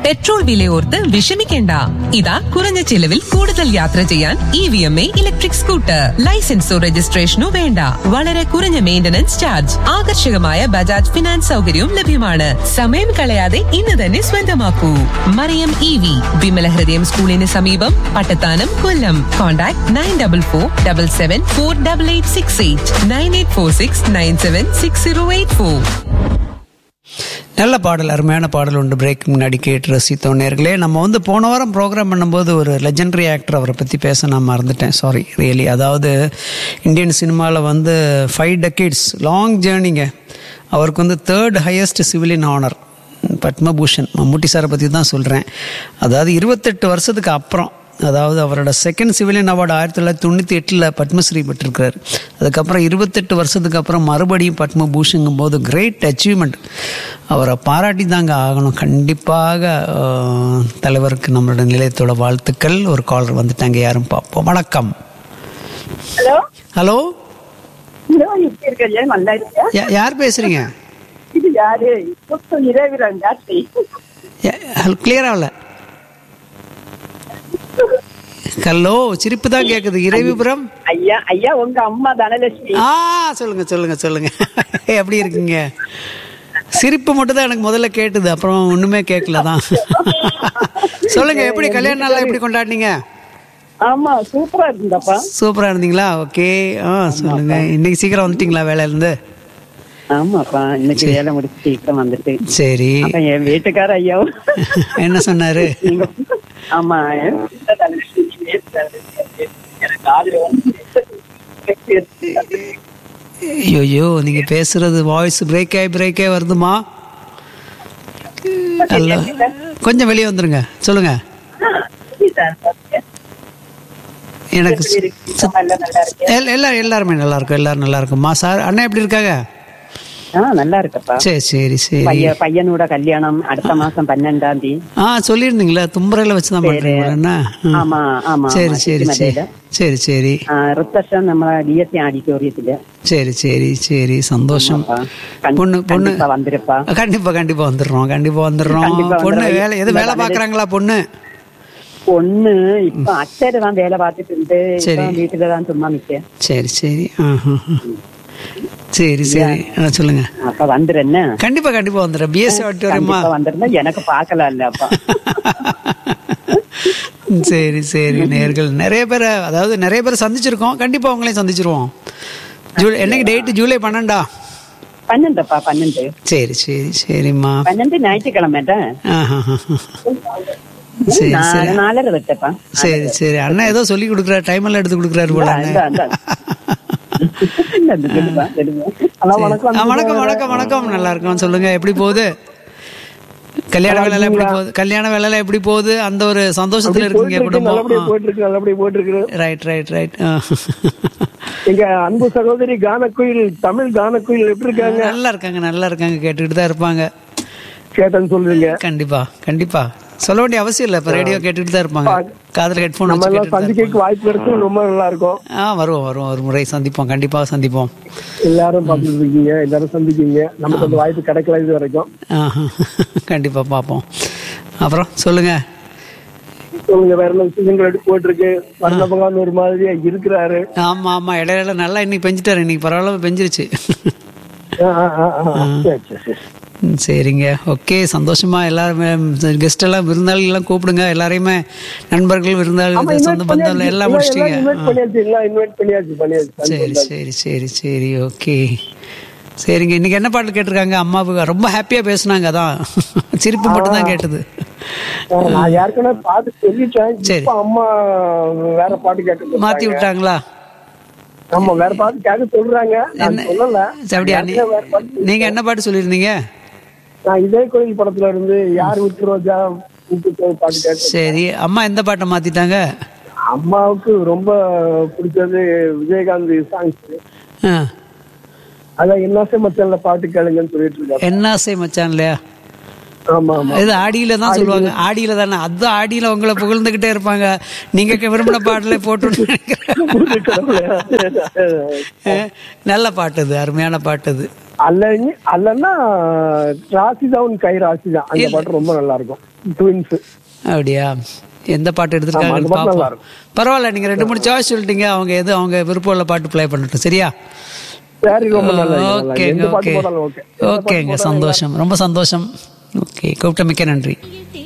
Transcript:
Petrol വിലയോർത്ത് വിഷമിക്കേണ്ട ഇതാ കുറഞ്ഞ ചിലവിൽ കൂടുതൽ യാത്ര ചെയ്യാൻ E V M A electric scooter ലൈസൻസോ രജിസ്ട്രേഷനോ വേണ്ട വളരെ കുറഞ്ഞ മെയിന്റനൻസ് ചാർജ് ആകർഷകമായ ബജാജ് ഫിനാൻസ് സൗകര്യവും ലഭ്യമാണ് സമയം കളയാതെ ഇന്ന് തന്നെ സ്വന്തമാക്കൂ മറിയം ഇ വി വിമല ഹൃദയം സ്കൂളിന് സമീപം Pattathanam Kollam contact nine double four double seven four double eight six eight nine eight four six nine seven six zero eight four நல்ல பாடல் அருமையான பாடல் உண்டு பிரேக் முன்னாடி கேட்டு ரசித்தோம் நேர்களே நம்ம வந்து போன வாரம் ப்ரோக்ராம் பண்ணும்போது ஒரு லெஜெண்டரி ஆக்டர் அவரை பற்றி பேச நான் மறந்துட்டேன் சாரி ரியலி அதாவது இந்தியன் சினிமாவில் வந்து ஃபைவ் டெக்கேட்ஸ் லாங் ஜேர்னிங்க அவருக்கு வந்து third highest civilian honour Padma Bhushan Mammootty சாரை பற்றி தான் சொல்கிறேன் அதாவது இருபத்தெட்டு வருஷத்துக்கு அப்புறம் அதாவது அவரோட செகண்ட் சிவிலியன் அவார்டு ஆயிரத்தி தொள்ளாயிரத்தி தொண்ணூற்றி எட்டில் பத்மஸ்ரீ பெற்றிருக்கிறார் அதுக்கப்புறம் இருபத்தெட்டு வருஷத்துக்கு அப்புறம் மறுபடியும் பத்மபூஷங்கும் போது கிரேட் அச்சீவ்மெண்ட் அவரை பாராட்டி தாங்க ஆகணும் கண்டிப்பாக அஹ், தலைவருக்கு நம்மளோட நிலையத்தோட வாழ்த்துக்கள் ஒரு காலர் வந்துட்டாங்க யாரும் பார்ப்போம் வணக்கம் ஹலோ ஹலோ ஹலோ எப்படி இருக்கீங்க நல்லா இருக்கியா யா- யார் பேசுறீங்க இது யாரு இப்போ இரவிரன் ஜாஸ்தி கிளியர் ஆகல ஹலோ சிரிப்பு தான் கேட்குது இறைவிபுரம் ஐயா ஐயா உங்க அம்மா தனலட்சுமி ஆ சொல்லுங்க சொல்லுங்க சொல்லுங்க எப்படி இருக்கீங்க சிரிப்பு மட்டும் தான் எனக்கு முதல்ல கேட்டுது அப்புறம் ஒண்ணுமே கேட்கல தான் சொல்லுங்க எப்படி கல்யாண நாள் எப்படி கொண்டாடினீங்க ஆமா சூப்பரா இருக்குங்கப்பா சூப்பரா இருந்தீங்களா ஓகே ஆ சொல்லுங்க இன்னைக்கு சீக்கிரம் வந்துட்டீங்களா வேலையில இருந்து ஆமாப்பா இன்னைக்கு வேலை முடிச்சு சீக்கிரம் வந்துட்டு சரி அப்ப என் வீட்டுக்கார ஐயாவும் என்ன சொன்னாரு நீங்க ஆமா என் சின்ன தனலட்சுமி பேசுறாரு. எனக்கு காதுல வந்து ஐயோ நீங்க பேசுறது வாய்ஸ் பிரேக் ஆகி பிரேக் ஆகி வருதுமா ஹலோ கொஞ்சம் வெளியே வந்துருங்க சொல்லுங்க எனக்கு எல்லாம் நல்லா இருக்கு எல்- எல்லாரும் எல்லாருமே நல்லா இருக்கும் எல்லாரும் நல்லா இருக்கும்மா சார் அண்ணா எப்படி இருக்காங்க ஆ நல்லா இருக்கப்பா சரி சரி சரி பையன் பையனோட கல்யாணம் அடுத்த மாசம் பன்னெண்டாம் தேதி ஆ சொல்லியிருந்தீங்களா தும்பரையில வச்சு தான் பண்றீங்க என்ன ஆ. ஆமா ஆமா சரி ஆமா, சரி சரி சித்திமலையில. சரி சரி ரிசப்ஷன் நம்ம டிஎஸ்சி ஆடிட்டோரியத்துல சரி சரி சரி சந்தோஷம் கண்- பொண்ணு பொண்ணு கண்டிப்பா வந்திருப்பா கண்டிப்பா கண்டிப்பா வந்துடுறோம் கண்டிப்பா வந்துடுறோம் கண்டிப்பா பொண்ணு வந்துடுறோம். வேலை எது வேலை பாக்குறாங்களா பொண்ணு பொண்ணு இப்ப அச்சரை தான் வேலை பார்த்துட்டு இருந்து சரி. இப்ப வீட்டுல தான் சும்மா நிக்கேன் சரி சரி ஆஹா. சரி சரி ஆ, சொல்லுங்க அப்ப வந்துருன்னு கண்டிப்பா கண்டிப்பா வந்துடுறேன் பிஎஸ்சி ஆடிட்டோரியமா கண்டிப்பா வந்திருந்தா எனக்கு பார்க்கல இல்ல அப்பா சரி சரி நேர்கள் நிறைய பேரை அதாவது நிறைய பேரை சந்திச்சிருக்கோம் கண்டிப்பா உங்களையும் சந்திச்சிருவோம் ஜூலை என்னைக்கு டேட் ஜூலை பன்னெண்டா பன்னெண்டுப்பா பன்னெண்டு சரி சரி சரிம்மா பன்னெண்டு ஞாயிற்றுக்கிழமை ஆஹாஹாஹா. சரி சரி நாலரை வச்சப்பா சரி சரி அண்ணா ஏதோ சொல்லி கொடுக்குறாரு டைம் எல்லாம் எடுத்து கொடுக்குறாரு போல இந்த, இந்த, அண்ணன். இந்த, இந்த, சொல்லுப்பா, சொல்லுங்க. ஹலோ வணக்கம் ஆ, வணக்கம் வணக்கம் வணக்கம் நல்லா இருக்கும் சொல்லுங்க எப்படி போகுது கல்யாண வேலை எல்லாம் எப்படி போகுது கல்யாண வேலை எல்லாம் எப்படி போகுது அந்த ஒரு சந்தோஷத்துல இருக்கீங்க நல்லபடியா குடும்பம் போயிட்டு இருக்கு நல்லபடியா போயிட்டு இருக்கு ரைட் ரைட் ரைட் எங்க அன்பு சகோதரி கானக்குயில் தமிழ் கானக்குயில் எப்படி இருக்காங்க நல்லா இருக்காங்க நல்லா இருக்காங்க கேட்டுக்கிட்டு தான் இருப்பாங்க கேட்டேன்னு சொல்றீங்க கண்டிப்பா கண்டிப்பா சொல்ல வேண்டிய அவசியம் இல்லை இப்ப ரேடியோ கேட்டுட்டு தான் இருப்பாங்க காதுல ஹெட்ஃபோன் நம்ம வச்சு எல்லாம் கேட்டுட்டு தான் சந்திக்க இருப்பாங்க. வாய்ப்பு கிடைச்சு ரொம்ப நல்லா இருக்கும் ஆ வருவோம் வருவோம் ஒரு முறை சந்திப்போம் கண்டிப்பாக சந்திப்போம் எல்லாரும் பார்த்துட்டு இருக்கீங்க எல்லாரும் சந்திக்கீங்க நமக்கு அந்த வாய்ப்பு கிடைக்கல இது வரைக்கும் ஆஹா. கண்டிப்பா பார்ப்போம் அப்புறம் சொல்லுங்க சொல்லுங்க வேற என்ன விஷயங்கள் எப்படி போயிட்டு இருக்கு வர்ணபகவான் ஒரு மாதிரியா இருக்கிறாரு ஆமா ஆமா இடையில நல்லா இன்னைக்கு பெஞ்சிட்டாரு இன்னைக்கு பரவாயில்ல பெஞ்சிருச்சு ஆ, ஆ, ஆ, ஆ. சரி, சரி, சரி. ம், சரிங்க ஓகே சந்தோஷமா எல்லாருமே கெஸ்ட் எல்லாம் விருந்தாளிகள் எல்லாம் கூப்பிடுங்க எல்லாரையுமே நண்பர்கள் ஆமா, விருந்தாளிகள் invite சொந்த பந்தம் பண்ணியாச்சு. எல்லாம் எல்லாம் முடிச்சிட்டீங்க invite பண்ணியாச்சு எல்லாம் invite பண்ணியாச்சு பண்ணியாச்சு சரி சரி சரி சரி ஓகே சரிங்க இன்னைக்கு என்ன பாட்டு கேட்டிருக்காங்க அம்மாவுக்கு ரொம்ப ஹாப்பியா பேசுனாங்க அதான் சிரிப்பு மட்டும் தான் கேட்டது ஆ, நான் ஏற்கனவே பாட்டு சொல்லிட்டேன் சரி. இப்ப அம்மா வேற பாட்டு கேட்க மாத்தி விட்டாங்களா ஆமா வேற பாட்டு கேட்க சொல்றாங்க நான் என்ன சொல்லல அப்படியா நீ- ஏற்கனவே வேற பாட்டு நீங்க என்ன பாட்டு சொல்லியிருந்தீங்க நான் இதே கோயில் படத்துல இருந்து யார் விட்டு ரோஜா விட்டு போய் பாட்டு கேட்டேன் சரி அம்மா எந்த பாட்டை மாத்திட்டாங்க அம்மாவுக்கு ரொம்ப பிடிச்சது விஜயகாந்த் சாங்ஸ் ஆ, அதான் என்னாசை மச்சான்ல பாட்டு கேளுங்கன்னு சொல்லிட்டு இருக்காங்க என்னாசை மச்சான் இல்லையா ஆமா ஆமா இது ஆடியில தான் சொல்லுவாங்க ஆடியில தானே அது ஆடியில உங்களை புகழ்ந்துகிட்டே இருப்பாங்க நீங்க விரும்பின பாட்டுல போட்டு நினைக்கிறேன். கடவுளே. நல்ல பாட்டு இது அருமையான பாட்டு இது அல்ல அல்லன்னா ராசி தான் உன் கை ராசி தான் அந்த பாட்டு ரொம்ப நல்லா இருக்கும் ட்வின்ஸ் அப்படியா எந்த பாட்டு ஆமா, எடுத்திருக்காங்கன்னு அந்த பாட்டு நல்லா பார்ப்போம் பரவாயில்ல நீங்க ரெண்டு மூணு சாய்ஸ் சொல்லிட்டீங்க அவங்க எது அவங்க விருப்பம் உள்ள பாட்டு ப்ளே பண்ணட்டும் சரியா சரி ரொம்ப நல்லா இருக்கு, நல்லா இருக்கு. ஓகேங்க எந்த பாட்டு ஓகே போட்டாலும் ஓகே எந்த பாட்டு ஓகேங்க போட்டாலும் சந்தோஷம் ரொம்ப சந்தோஷம் ஓகே கூப்பிட்ட மிக்க நன்றி தேடி